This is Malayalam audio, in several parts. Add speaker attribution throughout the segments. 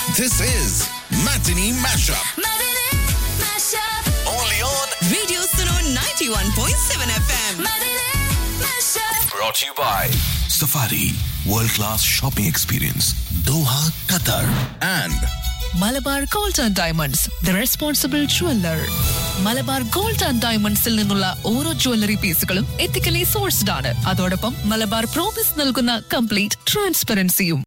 Speaker 1: This is Matinee Mashup.
Speaker 2: Matinee Mashup.
Speaker 1: Only on.
Speaker 3: Radio Suno 91.7 FM.
Speaker 2: Matinee Mashup.
Speaker 1: Brought to you by Safari World Class Shopping Experience, Doha, Qatar. And
Speaker 4: Malabar gold and diamonds the responsible jeweller Malabar gold and ഡയമണ്ട്സിൽ നിന്നുള്ള ഓരോ ജ്വല്ലറി പീസുകളും എത്തിക്കലി സോഴ്സ്ഡ് ആണ് അതോടൊപ്പം മലബാർ പ്രോമിസ് നൽകുന്ന കംപ്ലീറ്റ് ട്രാൻസ്പെറൻസിയും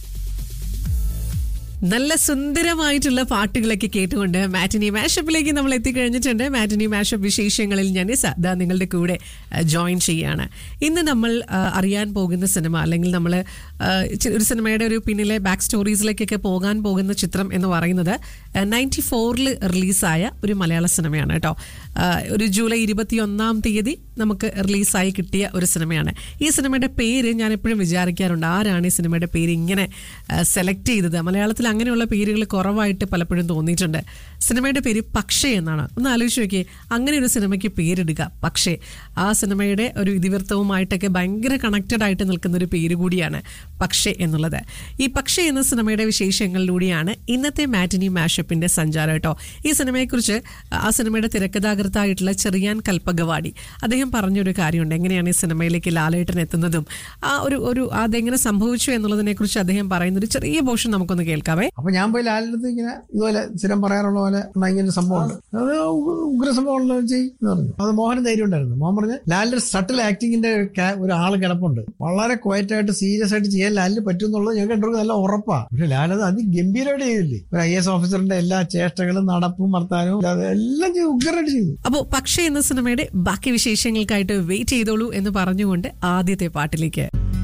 Speaker 5: നല്ല സുന്ദരമായിട്ടുള്ള പാട്ടുകളൊക്കെ കേട്ടുകൊണ്ട് മാറ്റിനി മാഷപ്പിലേക്ക് നമ്മൾ എത്തിക്കഴിഞ്ഞിട്ടുണ്ട് മാറ്റിനി മാഷപ്പ് വിശേഷങ്ങളിൽ ഞാൻ ദാ നിങ്ങളുടെ കൂടെ ജോയിൻ ചെയ്യാണ് ഇന്ന് നമ്മൾ ആ, അറിയാൻ പോകുന്ന സിനിമ അല്ലെങ്കിൽ നമ്മൾ ഒരു സിനിമയുടെ ഒരു പിന്നിലെ ബാക്ക് സ്റ്റോറീസിലേക്കൊക്കെ പോകാൻ പോകുന്ന ചിത്രം എന്ന് പറയുന്നത് നയൻറ്റി ഫോറിൽ റിലീസായ ഒരു മലയാള സിനിമയാണ് കേട്ടോ ആ, ഒരു ജൂലൈ ഇരുപത്തി ഒന്നാം തീയതി നമുക്ക് റിലീസായി കിട്ടിയ ഒരു സിനിമയാണ് ഈ സിനിമയുടെ പേര് ഞാൻ എപ്പോഴും വിചാരിക്കാറുണ്ട് ആരാണ് ഈ സിനിമയുടെ പേര് ഇങ്ങനെ സെലക്ട് ചെയ്തത് മലയാളത്തിൽ അങ്ങനെയുള്ള പേരുകൾ കുറവായിട്ട് പലപ്പോഴും തോന്നിയിട്ടുണ്ട് സിനിമയുടെ പേര് പക്ഷേ എന്നാണ് ഒന്ന് ആലോചിച്ച് നോക്കിയേ അങ്ങനെ ഒരു സിനിമയ്ക്ക് പേരിടുക പക്ഷേ ആ സിനിമയുടെ ഒരു ഇതിവൃത്തവുമായിട്ടൊക്കെ ഭയങ്കര കണക്റ്റഡ് ആയിട്ട് നിൽക്കുന്ന ഒരു പേര് കൂടിയാണ് പക്ഷേ എന്നുള്ളത് ഈ പക്ഷേ എന്ന സിനിമയുടെ വിശേഷങ്ങളിലൂടെയാണ് ഇന്നത്തെ മാറ്റിനി മാഷപ്പിന്റെ സഞ്ചാരം കേട്ടോ ഈ സിനിമയെക്കുറിച്ച് ആ സിനിമയുടെ തിരക്കഥാകൃത്തായിട്ടുള്ള ചെറിയാൻ കൽപ്പകവാടി അദ്ദേഹം പറഞ്ഞൊരു കാര്യമുണ്ട് എങ്ങനെയാണ് ഈ സിനിമയിലേക്ക് ലാലേട്ടൻ എത്തുന്നതും ആ ഒരു ഒരു അതെങ്ങനെ സംഭവിച്ചു എന്നുള്ളതിനെ കുറിച്ച് അദ്ദേഹം പറയുന്ന ഒരു ചെറിയ പോർഷൻ നമുക്കൊന്ന് കേൾക്കാവേ
Speaker 6: അപ്പൊ ഞാൻ പോയി ലാലിനടുത്ത് ഇങ്ങനെ ഇതുപോലെ സ്ഥിരം പറയാറുള്ള പോലെ "എന്നാ ഇങ്ങനെ ഒരു സംഭവമുണ്ട് അത് ഉ- ഉഗ്ര സംഭവമുള്ള ചെയ്ന്ന് പറഞ്ഞു അത് മോഹൻ ധൈര്യം ഉണ്ടായിരുന്നു മോഹൻ പറഞ്ഞ് ലാലിന്റെ സട്ടിൽ ആക്ടിങ്ങിന്റെ ഒരു ആള് കിടപ്പുണ്ട് വളരെ ക്വയറ്റ് ആയിട്ട് സീരിയസ് ആയിട്ട് ചെയ്യാൻ ലാലിന് പറ്റും എന്നുള്ളത് ഞങ്ങൾക്ക് രണ്ടുപേർക്കും നല്ല ഉറപ്പാ പക്ഷെ ലാലത് അതിഗംഭീരമായിട്ട് ചെയ്തില്ലേ ഒരു ഐ എസ് ഓഫീസറിന്റെ എല്ലാ ചേഷ്ടകളും നടപ്പും വർത്താനവും അത് എല്ലാം ചെയ്തു ഉഗ്രമായിട്ട് ചെയ്തു
Speaker 5: അപ്പോൾ പക്ഷേ എന്ന സിനിമയുടെ ബാക്കി വിശേഷങ്ങൾക്കായിട്ട് വെയിറ്റ് ചെയ്തോളൂ എന്ന് പറഞ്ഞുകൊണ്ട് ആദ്യത്തെ പാട്ടിലേക്ക്